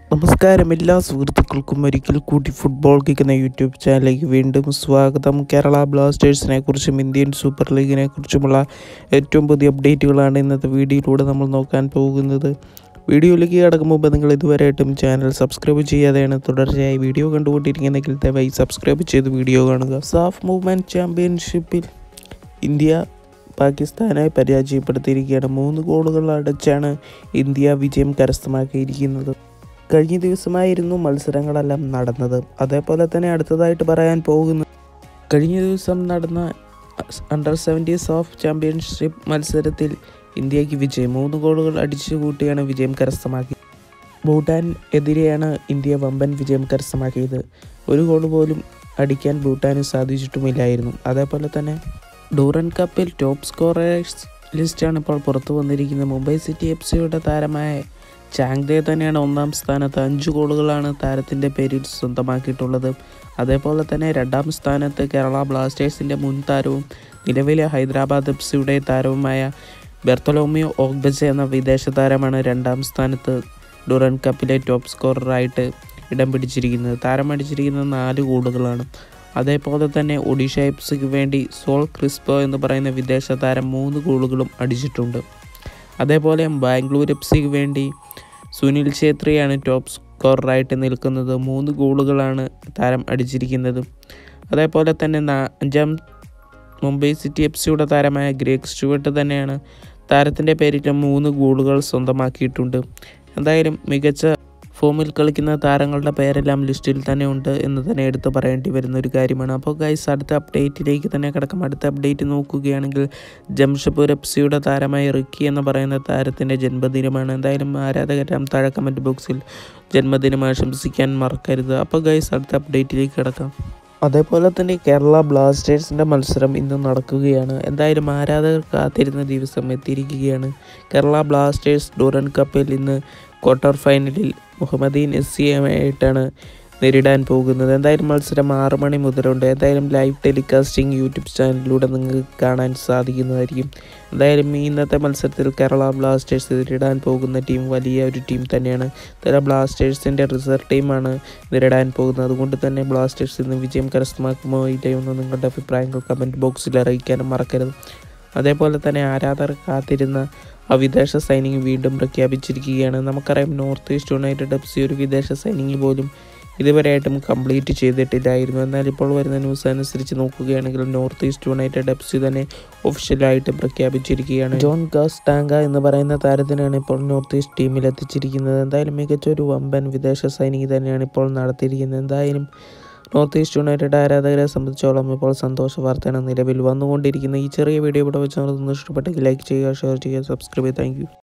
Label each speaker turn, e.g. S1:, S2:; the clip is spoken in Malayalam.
S1: നമസ്കാരം എല്ലാ സുഹൃത്തുക്കൾക്കും ഒരിക്കൽ കൂടി ഫുട്ബോൾ കിക്ക് എന്ന യൂട്യൂബ് ചാനലിലേക്ക് വീണ്ടും സ്വാഗതം കേരള ബ്ലാസ്റ്റേഴ്സിനെ കുറിച്ചും ഇന്ത്യൻ സൂപ്പർ ലീഗിനെ കുറിച്ചുമുള്ള ഏറ്റവും പുതിയ അപ്ഡേറ്റുകളാണ് ഇന്നത്തെ വീഡിയോയിലൂടെ നമ്മൾ നോക്കാൻ പോകുന്നത് വീഡിയോയിലേക്ക് കടക്കും മുമ്പ് നിങ്ങൾ ഇതുവരെയായിട്ടും ചാനൽ സബ്സ്ക്രൈബ് ചെയ്യാതെയാണ് തുടർച്ചയായി വീഡിയോ കണ്ടുകൊണ്ടിരിക്കുന്നെങ്കിൽ ദയവായി സബ്സ്ക്രൈബ് ചെയ്ത് വീഡിയോ കാണുക സാഫ് മൂവ്മെൻറ്റ് ചാമ്പ്യൻഷിപ്പിൽ ഇന്ത്യ പാകിസ്ഥാനെ പരാജയപ്പെടുത്തിയിരിക്കുകയാണ് മൂന്ന് ഗോളുകൾ അടച്ചാണ് ഇന്ത്യ വിജയം കരസ്ഥമാക്കിയിരിക്കുന്നത് കഴിഞ്ഞ ദിവസമായിരുന്നു മത്സരങ്ങളെല്ലാം നടന്നത് അതേപോലെ തന്നെ അടുത്തതായിട്ട് പറയാൻ പോകുന്നത് കഴിഞ്ഞ ദിവസം നടന്ന അണ്ടർ സെവൻറ്റീസ് ഓഫ് ചാമ്പ്യൻഷിപ്പ് മത്സരത്തിൽ ഇന്ത്യക്ക് വിജയം മൂന്ന് ഗോളുകൾ അടിച്ചു കൂട്ടിയാണ് വിജയം കരസ്ഥമാക്കിയത് ഭൂട്ടാൻ എതിരെയാണ് ഇന്ത്യ വമ്പൻ വിജയം കരസ്ഥമാക്കിയത് ഒരു ഗോൾ പോലും അടിക്കാൻ ഭൂട്ടാന് സാധിച്ചിട്ടുമില്ലായിരുന്നു അതേപോലെ തന്നെ ഡൂറൻ കപ്പിൽ ടോപ്പ് സ്കോറേഴ്സ് ലിസ്റ്റാണ് ഇപ്പോൾ പുറത്തു വന്നിരിക്കുന്നത് മുംബൈ സിറ്റി എഫ് സിയുടെ താരമായ ചാങ്ദേ തന്നെയാണ് ഒന്നാം സ്ഥാനത്ത് അഞ്ച് ഗോളുകളാണ് താരത്തിൻ്റെ പേരിൽ സ്വന്തമാക്കിയിട്ടുള്ളത് അതേപോലെ തന്നെ രണ്ടാം സ്ഥാനത്ത് കേരള ബ്ലാസ്റ്റേഴ്സിൻ്റെ മുൻ താരവും നിലവിലെ ഹൈദരാബാദ് എഫ് സിയുടെ താരവുമായ ബെർത്തലോമിയോ ഓഗ്ബജ എന്ന വിദേശ താരമാണ് രണ്ടാം സ്ഥാനത്ത് ഡുറൻ കപ്പിലെ ടോപ്പ് സ്കോററായിട്ട് ഇടം പിടിച്ചിരിക്കുന്നത് താരം അടിച്ചിരിക്കുന്നത് നാല് ഗോളുകളാണ് അതേപോലെ തന്നെ ഒഡീഷ എഫ് സിക്ക് വേണ്ടി സോൾ ക്രിസ്പോ എന്ന് പറയുന്ന വിദേശ താരം മൂന്ന് ഗോളുകളും അടിച്ചിട്ടുണ്ട് അതേപോലെ ബാംഗ്ലൂർ എഫ് സിക്ക് വേണ്ടി സുനിൽ ഛേത്രിയാണ് ടോപ്പ് സ്കോററായിട്ട് നിൽക്കുന്നത് മൂന്ന് ഗോളുകളാണ് താരം അടിച്ചിരിക്കുന്നത് അതേപോലെ തന്നെ അഞ്ചാം മുംബൈ സിറ്റി എഫ് സിയുടെ താരമായ ഗ്രേഗ് സ്റ്റുവർട്ട് തന്നെയാണ് താരത്തിൻ്റെ പേരിൽ മൂന്ന് ഗോളുകൾ സ്വന്തമാക്കിയിട്ടുണ്ട് എന്തായാലും മികച്ച ഫോമിൽ കളിക്കുന്ന താരങ്ങളുടെ പേരെല്ലാം ലിസ്റ്റിൽ തന്നെ ഉണ്ട് എന്ന് തന്നെ എടുത്തു പറയേണ്ടി വരുന്ന ഒരു കാര്യമാണ് അപ്പോൾ ഗൈസ് അടുത്ത അപ്ഡേറ്റിലേക്ക് തന്നെ കിടക്കാം അടുത്ത അപ്ഡേറ്റ് നോക്കുകയാണെങ്കിൽ ജംഷഡ്പൂർ എഫ് സിയുടെ താരമായ റിക്കി എന്ന് പറയുന്ന താരത്തിൻ്റെ ജന്മദിനമാണ് എന്തായാലും ആരാധകരാം താഴെ കമൻറ്റ് ബോക്സിൽ ജന്മദിനം ആശംസിക്കാൻ മറക്കരുത് അപ്പോൾ ഗൈസ് അടുത്ത അപ്ഡേറ്റിലേക്ക് കിടക്കാം അതേപോലെ തന്നെ കേരള ബ്ലാസ്റ്റേഴ്സിൻ്റെ മത്സരം ഇന്ന് നടക്കുകയാണ് എന്തായാലും ആരാധകർ കാത്തിരുന്ന ദിവസം എത്തിയിരിക്കുകയാണ് കേരള ബ്ലാസ്റ്റേഴ്സ് ഡൂറൻ കപ്പിൽ ഇന്ന് ക്വാർട്ടർ ഫൈനലിൽ മുഹമ്മദീൻ എസ് സി ആയിട്ടാണ് നേരിടാൻ പോകുന്നത് എന്തായാലും മത്സരം ആറ് മണി മുതലുണ്ട് എന്തായാലും ലൈവ് ടെലികാസ്റ്റിംഗ് യൂട്യൂബ് ചാനലിലൂടെ നിങ്ങൾക്ക് കാണാൻ സാധിക്കുന്നതായിരിക്കും എന്തായാലും ഈ ഇന്നത്തെ മത്സരത്തിൽ കേരള ബ്ലാസ്റ്റേഴ്സ് നേരിടാൻ പോകുന്ന ടീം വലിയ ഒരു ടീം തന്നെയാണ് കേരള ബ്ലാസ്റ്റേഴ്സിൻ്റെ റിസർവ് ടീമാണ് നേരിടാൻ പോകുന്നത് അതുകൊണ്ട് തന്നെ ബ്ലാസ്റ്റേഴ്സ് ഇന്ന് വിജയം കരസ്ഥമാക്കുമോ ഇല്ലയോ എന്ന് നിങ്ങളുടെ അഭിപ്രായങ്ങൾ കമൻറ്റ് ബോക്സിൽ അറിയിക്കാനും മറക്കരുത് അതേപോലെ തന്നെ ആരാധകർ കാത്തിരുന്ന ആ വിദേശ സൈനിങ് വീണ്ടും പ്രഖ്യാപിച്ചിരിക്കുകയാണ് നമുക്കറിയാം North East United F C ഒരു വിദേശ സൈനിങ് പോലും ഇതുവരെയായിട്ടും കംപ്ലീറ്റ് ചെയ്തിട്ടില്ലായിരുന്നു എന്നാൽ ഇപ്പോൾ വരുന്ന ന്യൂസ് അനുസരിച്ച് നോക്കുകയാണെങ്കിൽ North East United F C തന്നെ ഒഫീഷ്യലായിട്ട് പ്രഖ്യാപിച്ചിരിക്കുകയാണ് ജോൺ ഗാസ് ടാങ്ക എന്ന് പറയുന്ന താരത്തിനാണ് ഇപ്പോൾ നോർത്ത് ഈസ്റ്റ് ടീമിൽ എത്തിച്ചിരിക്കുന്നത് എന്തായാലും മികച്ച ഒരു വമ്പൻ വിദേശ സൈനിങ് തന്നെയാണ് ഇപ്പോൾ നടത്തിയിരിക്കുന്നത് എന്തായാലും നോർത്ത് ഈസ്റ്റ് യുണൈറ്റഡ് ആരാധകരെ സംബന്ധിച്ചോളം ഇപ്പോൾ സന്തോഷ വാർത്തയാണ് നിലവിൽ വന്നുകൊണ്ടിരിക്കുന്നത് ഈ ചെറിയ വീഡിയോ ഇവിടെ വെച്ച് നടത്തുന്നത് ഇഷ്ടപ്പെട്ടെങ്കിൽ ലൈക്ക് ചെയ്യുക ഷെയർ ചെയ്യുക സബ്സ്ക്രൈബ് ചെയ്യുക താങ്ക്